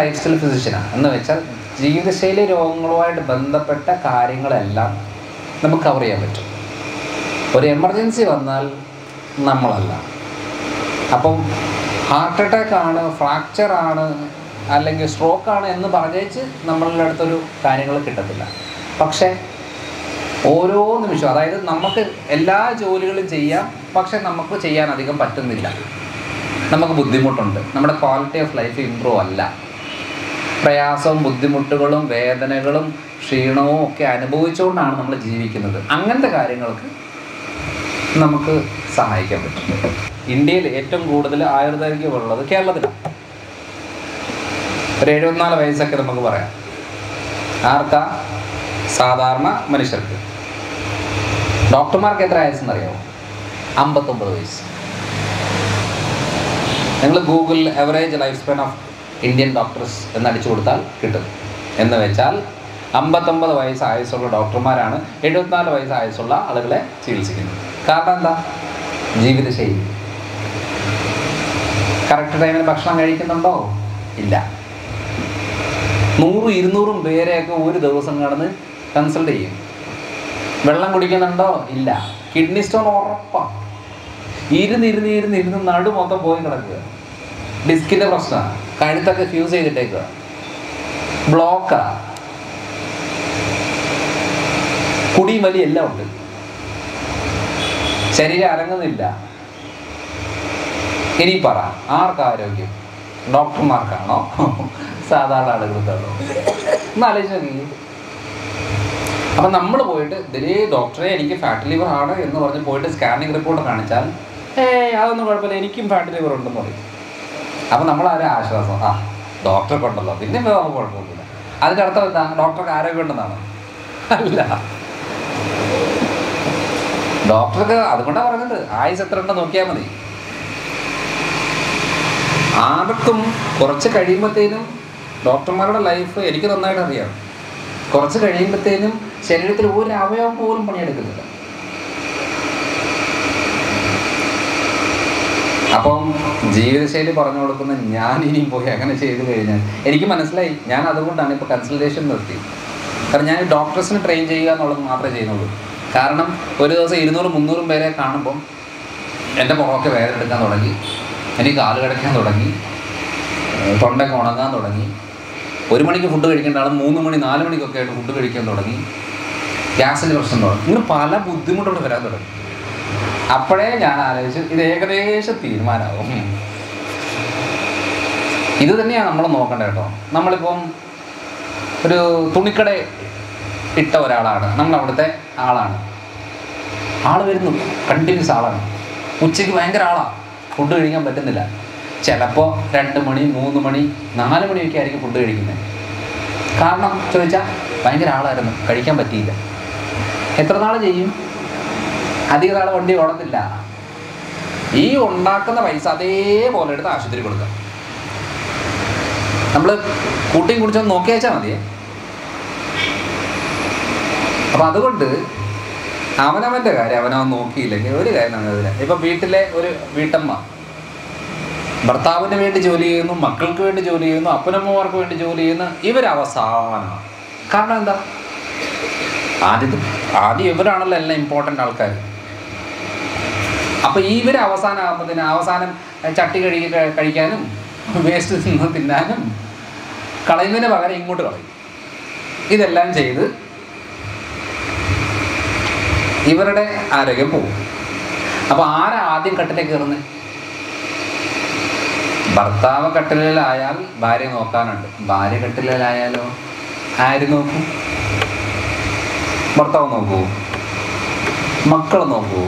life style ഫിസിഷ്യനാണ് എന്ന് വെച്ചാൽ ജീവിതശൈലി രോഗങ്ങളുമായിട്ട് ബന്ധപ്പെട്ട കാര്യങ്ങളെല്ലാം നമുക്ക് കവർ ചെയ്യാൻ പറ്റും ഒരു എമർജൻസി വന്നാൽ നമ്മളല്ല അപ്പം ഹാർട്ട് അറ്റാക്ക് ആണ് ഫ്രാക്ചർ ആണ് അല്ലെങ്കിൽ സ്ട്രോക്ക് ആണ് എന്ന് പറഞ്ഞേച്ച് നമ്മളുടെ അടുത്തൊരു കാര്യങ്ങൾ കിട്ടത്തില്ല പക്ഷേ ഓരോ നിമിഷവും അതായത് നമുക്ക് എല്ലാ ജോലികളും ചെയ്യാം പക്ഷെ നമുക്ക് ചെയ്യാൻ അധികം പറ്റുന്നില്ല നമുക്ക് ബുദ്ധിമുട്ടുണ്ട് നമ്മുടെ ക്വാളിറ്റി ഓഫ് ലൈഫ് ഇമ്പ്രൂവ് അല്ല പ്രയാസവും ബുദ്ധിമുട്ടുകളും വേദനകളും ക്ഷീണവും ഒക്കെ അനുഭവിച്ചുകൊണ്ടാണ് നമ്മൾ ജീവിക്കുന്നത് അങ്ങനത്തെ കാര്യങ്ങൾക്ക് നമുക്ക് സഹായിക്കാൻ പറ്റും ഇന്ത്യയിൽ ഏറ്റവും കൂടുതൽ ആയുർദൈർഘ്യമുള്ളത് കേരളത്തിലാണ് ഒരു എഴുപത്തിനാല് വയസ്സൊക്കെ നമുക്ക് പറയാം ആർക്കാ സാധാരണ മനുഷ്യർക്ക് ഡോക്ടർമാർക്ക് എത്ര വയസ്സെന്ന് അറിയാമോ അമ്പത്തൊമ്പത് വയസ്സ് നിങ്ങൾ Google average life span of Indian doctors എന്ന് അടിച്ചു കൊടുത്താൽ കിട്ടും എന്ന് വെച്ചാൽ അമ്പത്തൊമ്പത് വയസ്സ് ആയുസ്സുള്ള ഡോക്ടർമാരാണ് എഴുപത്തിനാല് വയസ്സ് ആയുസ്സുള്ള ആളുകളെ ചികിത്സിക്കുന്നത് കാരണം എന്താ ജീവിതശൈലി കറക്റ്റ് ടൈമിന് ഭക്ഷണം കഴിക്കുന്നുണ്ടോ ഇല്ല നൂറും ഇരുന്നൂറും പേരെയൊക്കെ ഒരു ദിവസം കടന്ന് കൺസൾട്ട് ചെയ്യും വെള്ളം കുടിക്കുന്നുണ്ടോ ഇല്ല കിഡ്നി സ്റ്റോൺ ഉറപ്പാണ് ഇരുന്ന് ഇരുന്ന് ഇരുന്ന് ഇരുന്ന് നടു മൊത്തം പോയി കിടക്കുക ഡിസ്കിന്റെ പ്രശ്നമാണ് കഴുത്തൊക്കെ ഫ്യൂസ് ചെയ്തിട്ടേക്കുക ബ്ലോക്കാ കുടിയും വലി എല്ലാം ഉണ്ട് ശരീരം അനങ്ങുന്നില്ല ഇനി പറ ആർക്കാ ആരോഗ്യം ഡോക്ടർമാർക്കാണോ സാധാരണ ആളുകൾക്കാണോ ഒന്ന് ആലോചിച്ച് നോക്കി അപ്പം നമ്മൾ പോയിട്ട് ഇതിലേ ഡോക്ടറെ എനിക്ക് ഫാറ്റ് ലിവർ ആണ് എന്ന് പറഞ്ഞ് പോയിട്ട് സ്കാനിങ് റിപ്പോർട്ട് കാണിച്ചാൽ ഏയ് അതൊന്നും കുഴപ്പമില്ല എനിക്കും ഫാറ്റ് ലിവർ ഉണ്ടെന്ന് പറയും അപ്പം നമ്മൾ ആ ഒരു ആശ്വാസം ആ ഡോക്ടറെ കൊണ്ടല്ലോ പിന്നെ വേറെ നമുക്ക് കുഴപ്പമൊന്നുമില്ല അതിൻ്റെ അർത്ഥം എന്താ ഡോക്ടർക്ക് ആരോഗ്യം ഉണ്ടെന്നാണ് അല്ല ഡോക്ടർക്ക് അതുകൊണ്ടാണ് പറഞ്ഞത് ആയുസ് എത്ര ഉണ്ടെന്ന് നോക്കിയാൽ മതി ആർക്കും കുറച്ച് കഴിയുമ്പോഴത്തേനും ഡോക്ടർമാരുടെ ലൈഫ് എനിക്ക് നന്നായിട്ട് അറിയാം കുറച്ച് കഴിയുമ്പോഴത്തേനും ശരീരത്തിൽ ഒരു അവയവം പോലും പണിയെടുക്കുന്നില്ല അപ്പം ജീവിതശൈലി പറഞ്ഞു കൊടുക്കുന്ന ഞാൻ ഇനിയും പോയി അങ്ങനെ ചെയ്തു കഴിഞ്ഞാൽ എനിക്ക് മനസ്സിലായി ഞാൻ അതുകൊണ്ടാണ് ഇപ്പോൾ കൺസൾട്ടേഷൻ നിർത്തി കാരണം ഞാൻ ഡോക്ടേഴ്സിന് ട്രെയിൻ ചെയ്യുക എന്നുള്ളത് മാത്രമേ ചെയ്യുന്നുള്ളൂ കാരണം ഒരു ദിവസം ഇരുന്നൂറും മുന്നൂറും പേരെ കാണുമ്പം എൻ്റെ പുറമൊക്കെ വേദന എടുക്കാൻ തുടങ്ങി എനിക്ക് കാല് കിടക്കാൻ തുടങ്ങി ഏഹ് തൊണ്ടയൊക്കെ ഉണങ്ങാൻ തുടങ്ങി ഒരു മണിക്ക് ഫുഡ് കഴിക്കേണ്ട ആൾ മൂന്ന് മണി നാല് മണിക്കൊക്കെ ആയിട്ട് ഫുഡ് കഴിക്കാൻ തുടങ്ങി ഗ്യാസിൻ്റെ പ്രശ്നം തുടങ്ങി ഇങ്ങനെ പല ബുദ്ധിമുട്ടുകൾ വരാൻ തുടങ്ങി അപ്പോഴേ ഞാൻ ആലോചിച്ചു ഇത് ഏകദേശം തീരുമാനമാവും ഇത് തന്നെയാണ് നമ്മൾ നോക്കേണ്ടത് കേട്ടോ നമ്മളിപ്പം ഒരു തുണിക്കട ഇട്ട ഒരാളാണ് നമ്മൾ അവിടുത്തെ ആളാണ് ആൾ വരുന്നു കണ്ടിന്യൂസ് ആളാണ് ഉച്ചയ്ക്ക് ഭയങ്കര ആളാണ് ഫുഡ് കഴിക്കാൻ പറ്റുന്നില്ല ചിലപ്പോൾ രണ്ട് മണി മൂന്ന് മണി നാല് മണിയൊക്കെ ആയിരിക്കും ഫുഡ് കഴിക്കുന്നത് കാരണം ചോദിച്ചാൽ ഭയങ്കര ആളായിരുന്നു കഴിക്കാൻ പറ്റിയില്ല എത്ര നാൾ ചെയ്യും അധിക നാൾ വണ്ടി ഓടത്തില്ല ഈ ഉണ്ടാക്കുന്ന പൈസ അതേപോലെ എടുത്ത് ആശുപത്രി കൊടുക്കാം നമ്മൾ കൂട്ടിയും കുടിച്ചൊന്ന് നോക്കി വെച്ചാൽ മതിയേ അപ്പം അതുകൊണ്ട് അവനവൻ്റെ കാര്യം അവനവൻ നോക്കിയില്ലെങ്കിൽ ഒരു കാര്യം നടന്നില്ല ഇപ്പം വീട്ടിലെ ഒരു വീട്ടമ്മ ഭർത്താവിന് വേണ്ടി ജോലി ചെയ്യുന്നു മക്കൾക്ക് വേണ്ടി ജോലി ചെയ്യുന്നു അപ്പനമ്മമാർക്ക് വേണ്ടി ജോലി ചെയ്യുന്നു ഇവരവസാനമാണ് കാരണം എന്താ ആദ്യം ആദ്യം ഇവരാണല്ലോ എല്ലാം ഇമ്പോർട്ടൻ്റ് ആൾക്കാർ അപ്പോൾ ഇവർ അവസാനം ആകുമ്പോഴത്തേന് അവസാനം ചട്ടി കഴുകി കഴി- കഴിക്കാനും വേസ്റ്റ് നിന്ന് തിന്നാനും കളയുന്നതിന് പകരം ഇങ്ങോട്ട് കളയും ഇതെല്ലാം ചെയ്ത് ഇവരുടെ ആരോഗ്യം പോകും അപ്പോൾ ആരാ ആദ്യം കട്ടിലേക്ക് കയറുന്നത് ഭർത്താവ് കട്ടിലായാൽ ഭാര്യ നോക്കാനുണ്ട് ഭാര്യ കട്ടിലായാലോ ആര് നോക്കും ഭർത്താവ് നോക്കൂ മക്കൾ നോക്കൂ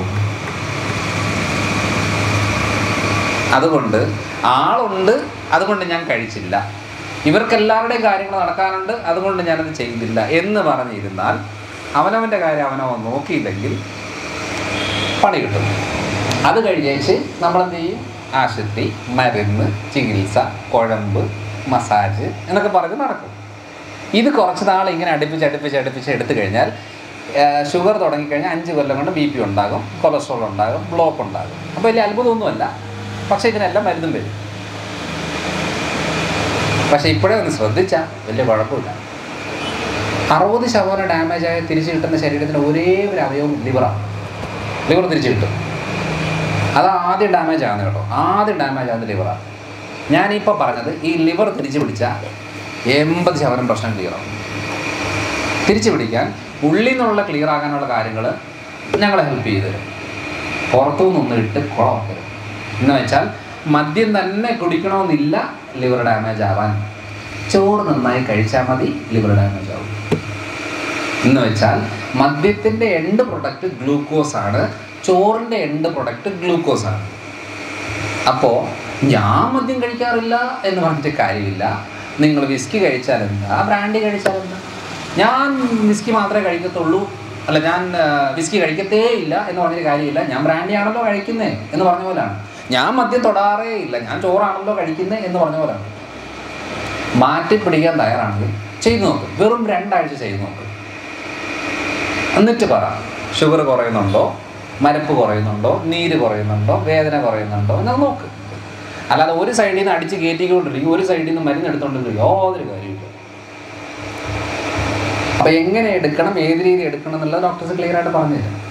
അതുകൊണ്ട് ആളുണ്ട് അതുകൊണ്ട് ഞാൻ കഴിച്ചില്ല ഇവർക്കെല്ലാവരുടെയും കാര്യങ്ങൾ നടക്കാനുണ്ട് അതുകൊണ്ട് ഞാനത് ചെയ്തില്ല എന്ന് പറഞ്ഞിരുന്നാൽ അവനവൻ്റെ കാര്യം അവനവൻ നോക്കിയില്ലെങ്കിൽ പണി കിട്ടും അത് കഴിഞ്ഞേച്ച് നമ്മളെന്ത് ചെയ്യും ആശുപത്രി മരുന്ന് ചികിത്സ കുഴമ്പ് മസാജ് എന്നൊക്കെ പറഞ്ഞ് നടക്കും ഇത് കുറച്ച് നാൾ ഇങ്ങനെ അടുപ്പിച്ച് അടുപ്പിച്ച് അടുപ്പിച്ച് എടുത്തു കഴിഞ്ഞാൽ ഷുഗർ തുടങ്ങിക്കഴിഞ്ഞാൽ അഞ്ച് കൊല്ലം കൊണ്ട് ബി പി ഉണ്ടാകും കൊളസ്ട്രോൾ ഉണ്ടാകും ബ്ലോക്ക് ഉണ്ടാകും അപ്പോൾ വലിയ അത്ഭുതമൊന്നുമല്ല പക്ഷേ ഇതിനെല്ലാം മരുന്നും വരും പക്ഷേ ഇപ്പോഴേ ഒന്ന് ശ്രദ്ധിച്ചാൽ വലിയ കുഴപ്പമില്ല അറുപത് ശതമാനം ഡാമേജ് ആയ തിരിച്ചു കിട്ടുന്ന ശരീരത്തിന് ഒരേ ഒരു അവയവം ലിവറാണ് ലിവർ തിരിച്ചു കിട്ടും അത് ആദ്യം ഡാമേജ് ആകുന്നത് കേട്ടോ ആദ്യം ഡാമേജ് ആകുന്നത് ലിവറാണ് ഞാനിപ്പോൾ പറഞ്ഞത് ഈ ലിവർ തിരിച്ചു പിടിച്ചാൽ എൺപത് ശതമാനം പ്രശ്നം ക്ലിയറാവും തിരിച്ചു പിടിക്കാൻ ഉള്ളിൽ നിന്നുള്ള ക്ലിയർ ആകാനുള്ള കാര്യങ്ങൾ ഞങ്ങളെ ഹെൽപ്പ് ചെയ്തു തരും പുറത്തു നിന്നൊന്നും ഇട്ട് കുളമാക്കരുത് എന്ന് വെച്ചാൽ മദ്യം തന്നെ കുടിക്കണമെന്നില്ല ലിവർ ഡാമേജ് ആവാൻ ചോറ് നന്നായി കഴിച്ചാൽ മതി ലിവർ ഡാമേജ് ആവും എന്ന് വെച്ചാൽ മദ്യത്തിൻ്റെ എൻഡ് പ്രൊഡക്റ്റ് ഗ്ലൂക്കോസ് ആണ് ചോറിൻ്റെ എൻഡ് പ്രൊഡക്റ്റ് ഗ്ലൂക്കോസ് ആണ് അപ്പോൾ ഞാൻ മദ്യം കഴിക്കാറില്ല എന്ന് പറഞ്ഞിട്ട് കാര്യമില്ല നിങ്ങൾ വിസ്കി കഴിച്ചാൽ എന്താ ബ്രാൻഡി കഴിച്ചാൽ എന്താ ഞാൻ വിസ്കി മാത്രമേ കഴിക്കത്തുള്ളൂ അല്ല ഞാൻ ആ, വിസ്കി കഴിക്കത്തേ ഇല്ല എന്ന് പറഞ്ഞൊരു കാര്യമില്ല ഞാൻ ബ്രാൻഡി ആണല്ലോ കഴിക്കുന്നേ എന്ന് പറഞ്ഞ പോലാണ് ഞാൻ മദ്യം തൊടാറേ ഇല്ല ഞാൻ ചോറാണല്ലോ കഴിക്കുന്നേ എന്ന് പറഞ്ഞ പോലാണ് മാറ്റി പിടിക്കാൻ തയ്യാറാണെങ്കിൽ ചെയ്തു നോക്കും വെറും രണ്ടാഴ്ച ചെയ്തു നോക്കും എന്നിട്ട് പറ ഷുഗർ കുറയുന്നുണ്ടോ മരപ്പ് കുറയുന്നുണ്ടോ നീര് കുറയുന്നുണ്ടോ വേദന കുറയുന്നുണ്ടോ എന്നൊക്കെ നോക്ക് അല്ലാതെ ഒരു സൈഡിൽ നിന്ന് അടിച്ച് കയറ്റിക്കൊണ്ടിരിക്കും ഒരു സൈഡിൽ നിന്ന് മരുന്ന് എടുത്തോണ്ടിരിക്കും യാതൊരു കാര്യമില്ല അപ്പോൾ എങ്ങനെ എടുക്കണം ഏത് രീതി എടുക്കണം എന്നുള്ളത് ഡോക്ടേഴ്സ് ക്ലിയർ ആയിട്ട് പറഞ്ഞു തരും